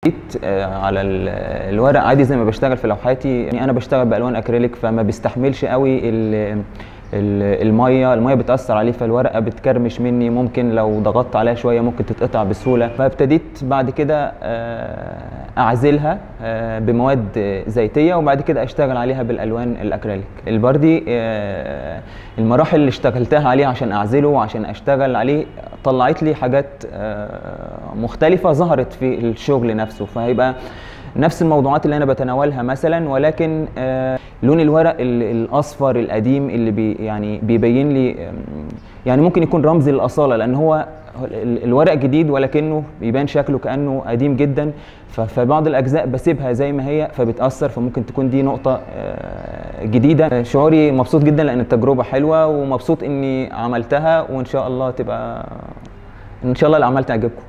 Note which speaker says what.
Speaker 1: جيت آه، على ال- الورق عادي زي ما بشتغل في لوحاتي يعني انا بشتغل بالوان اكريليك فما بيستحملش قوي ال- ال- الميه الميه بتاثر عليه فالورقه بتكرمش مني ممكن لو ضغطت عليها شويه ممكن تتقطع بسهوله فابتديت بعد كده آه، اعزلها آه، بمواد زيتيه وبعد كده اشتغل عليها بالالوان الاكريليك البردي آه، المراحل اللي اشتغلتها عليه عشان اعزله وعشان اشتغل عليه طلعت لي حاجات آه، مختلفه ظهرت في الشغل نفسه فهيبقى نفس الموضوعات اللي انا بتناولها مثلا ولكن آه، لون الورق ال- الاصفر القديم اللي بي يعني بيبين لي آم، يعني ممكن يكون رمز للاصاله لان هو ال- الورق جديد ولكنه بيبان شكله كانه قديم جدا ف- فبعض الاجزاء بسيبها زي ما هي فبتاثر فممكن تكون دي نقطه آه، جديده شعوري مبسوط جدا لان التجربه حلوه ومبسوط اني عملتها وان شاء الله تبقى ان شاء الله الاعمال تعجبكم